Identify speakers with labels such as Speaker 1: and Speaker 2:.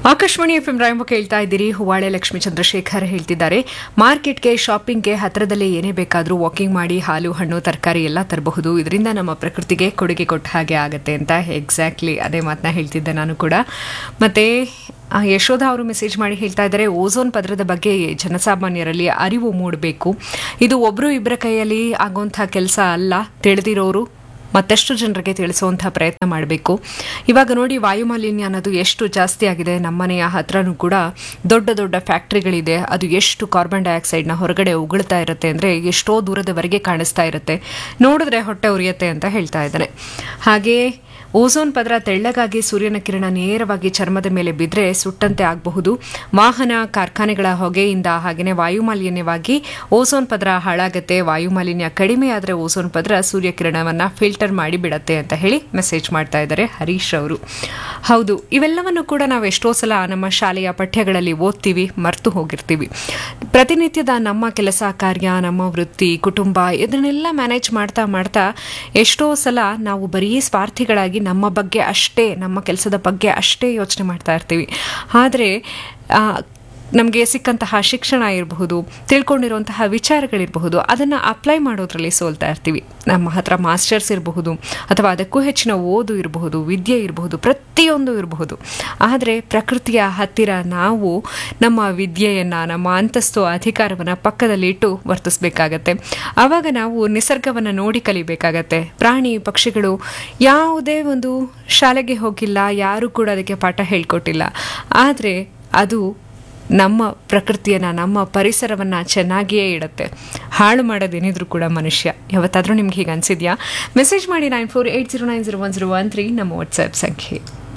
Speaker 1: Akashvani F M ರಾಯಂಬ ಕೇಳ್ತಾ ಇದ್ದೀರಿ ಹೂವಾಳೆ ಲಕ್ಷ್ಮೀ ಚಂದ್ರಶೇಖರ್ ಹೇಳ್ತಿದ್ದಾರೆ ಮಾರ್ಕೆಟ್ಗೆ ಶಾಪಿಂಗ್ಗೆ ಹತ್ರದಲ್ಲೇ ಏನೇ ಬೇಕಾದರೂ ವಾಕಿಂಗ್ ಮಾಡಿ ಹಾಲು ಹಣ್ಣು ತರಕಾರಿ ಎಲ್ಲ ತರಬಹುದು ಇದರಿಂದ ನಮ್ಮ ಪ್ರಕೃತಿಗೆ ಕೊಡುಗೆ ಕೊಟ್ಟ ಹಾಗೆ ಆಗುತ್ತೆ ಅಂತ ಎಕ್ಸಾಕ್ಟ್ಲಿ ಅದೇ ಮಾತನ್ನ ಹೇಳ್ತಿದ್ದೆ ನಾನು ಕೂಡ ಮತ್ತೆ ಆ, ಯಶೋಧ ಅವರು ಮೆಸೇಜ್ ಮಾಡಿ ಹೇಳ್ತಾ ಇದ್ದಾರೆ ಓಝೋನ್ ಪದರದ ಬಗ್ಗೆ ಜನಸಾಮಾನ್ಯರಲ್ಲಿ ಅರಿವು ಮೂಡಬೇಕು ಇದು ಒಬ್ಬರು ಇಬ್ಬರ ಕೈಯಲ್ಲಿ ಆಗುವಂಥ ಕೆಲಸ ಅಲ್ಲ ತಿಳಿದಿರೋರು ಮತ್ತಷ್ಟು ಜನರಿಗೆ ತಿಳಿಸುವಂಥ ಪ್ರಯತ್ನ ಮಾಡಬೇಕು ಇವಾಗ ನೋಡಿ ವಾಯುಮಾಲಿನ್ಯ ಅನ್ನೋದು ಎಷ್ಟು ಜಾಸ್ತಿ ಆಗಿದೆ ನಮ್ಮನೆಯ ಹತ್ರನೂ ಕೂಡ ದೊಡ್ಡ ದೊಡ್ಡ ಫ್ಯಾಕ್ಟ್ರಿಗಳಿದೆ ಅದು ಎಷ್ಟು ಕಾರ್ಬನ್ ಡೈಆಕ್ಸೈಡ್ನ ಹೊರಗಡೆ ಉಗುಳ್ತಾ ಇರುತ್ತೆ ಅಂದರೆ ಎಷ್ಟೋ ದೂರದವರೆಗೆ ಕಾಣಿಸ್ತಾ ಇರುತ್ತೆ ನೋಡಿದ್ರೆ ಹೊಟ್ಟೆ ಉರಿಯತ್ತೆ ಅಂತ ಹೇಳ್ತಾ ಇದ್ದಾನೆ ಹಾಗೆಯೇ ಓಝೋನ್ ಪದರ ತೆಳ್ಳಗಾಗಿ ಸೂರ್ಯನ ಕಿರಣ ನೇರವಾಗಿ ಚರ್ಮದ ಮೇಲೆ ಬಿದ್ದರೆ ಸುಟ್ಟಂತೆ ಆಗಬಹುದು ವಾಹನ ಕಾರ್ಖಾನೆಗಳ ಹೊಗೆಯಿಂದ ಹಾಗೆಯೇ ವಾಯುಮಾಲಿನ್ಯವಾಗಿ ಓಝೋನ್ ಪದರ ಹಾಳಾಗತ್ತೆ ವಾಯುಮಾಲಿನ್ಯ ಕಡಿಮೆ ಆದರೆ ಓಝೋನ್ ಪದರ ಸೂರ್ಯಕಿರಣವನ್ನು ಫಿಲ್ಟರ್ ಮಾಡಿ ಬಿಡತ್ತೆ ಅಂತ ಹೇಳಿ ಮೆಸೇಜ್ ಮಾಡ್ತಾ ಇದ್ದಾರೆ ಹರೀಶ್ ಅವರು ಹೌದು ಇವೆಲ್ಲವನ್ನು ಕೂಡ ನಾವು ಎಷ್ಟೋ ಸಲ ನಮ್ಮ ಶಾಲೆಯ ಪಠ್ಯಗಳಲ್ಲಿ ಓದ್ತೀವಿ ಮರ್ತು ಹೋಗಿರ್ತೀವಿ ಪ್ರತಿನಿತ್ಯದ ನಮ್ಮ ಕೆಲಸ ಕಾರ್ಯ ನಮ್ಮ ವೃತ್ತಿ ಕುಟುಂಬ ಇದನ್ನೆಲ್ಲ ಮ್ಯಾನೇಜ್ ಮಾಡ್ತಾ ಮಾಡ್ತಾ ಎಷ್ಟೋ ಸಲ ನಾವು ಬರೀ ಸ್ವಾರ್ಥಿಗಳಾಗಿ ನಮ್ಮ ಬಗ್ಗೆ ಅಷ್ಟೇ ನಮ್ಮ ಕೆಲಸದ ಬಗ್ಗೆ ಅಷ್ಟೇ ಯೋಚನೆ ಮಾಡ್ತಾ ಇರ್ತೀವಿ ಆದರೆ ನಮಗೆ ಸಿಕ್ಕಂತಹ ಶಿಕ್ಷಣ ಇರಬಹುದು ತಿಳ್ಕೊಂಡಿರುವಂತಹ ವಿಚಾರಗಳಿರಬಹುದು ಅದನ್ನು ಅಪ್ಲೈ ಮಾಡೋದ್ರಲ್ಲಿ ಸೋಲ್ತಾ ಇರ್ತೀವಿ ನಮ್ಮ ಹತ್ರ ಮಾಸ್ಟರ್ಸ್ ಇರಬಹುದು ಅಥವಾ ಅದಕ್ಕೂ ಹೆಚ್ಚಿನ ಓದು ಇರಬಹುದು ವಿದ್ಯೆ ಇರಬಹುದು ಪ್ರತಿಯೊಂದು ಇರಬಹುದು ಆದರೆ ಪ್ರಕೃತಿಯ ಹತ್ತಿರ ನಾವು ನಮ್ಮ ವಿದ್ಯೆಯನ್ನು ನಮ್ಮ ಅಂತಸ್ತು ಅಧಿಕಾರವನ್ನು ಪಕ್ಕದಲ್ಲಿ ಇಟ್ಟು ವರ್ತಿಸಬೇಕಾಗತ್ತೆ ಆವಾಗ ನಾವು ನಿಸರ್ಗವನ್ನು ನೋಡಿ ಕಲಿಬೇಕಾಗತ್ತೆ ಪ್ರಾಣಿ ಪಕ್ಷಿಗಳು ಯಾವುದೇ ಒಂದು ಶಾಲೆಗೆ ಹೋಗಿಲ್ಲ ಯಾರೂ ಕೂಡ ಅದಕ್ಕೆ ಪಾಠ ಹೇಳ್ಕೊಟ್ಟಿಲ್ಲ ಆದರೆ ಅದು ನಮ್ಮ ಪ್ರಕೃತಿಯನ್ನು ನಮ್ಮ ಪರಿಸರವನ್ನು ಚೆನ್ನಾಗಿಯೇ ಇಡುತ್ತೆ ಹಾಳು ಮಾಡೋದೇನಿದ್ರು ಕೂಡ ಮನುಷ್ಯ ಯಾವತ್ತಾದರೂ ನಿಮ್ಗೆ ಹೀಗೆ ಅನಿಸಿದ್ಯಾ ಮೆಸೇಜ್ ಮಾಡಿ nine four eight zero nine zero one zero one three ನಮ್ಮ ವಾಟ್ಸ್ಆ್ಯಪ್ ಸಂಖ್ಯೆ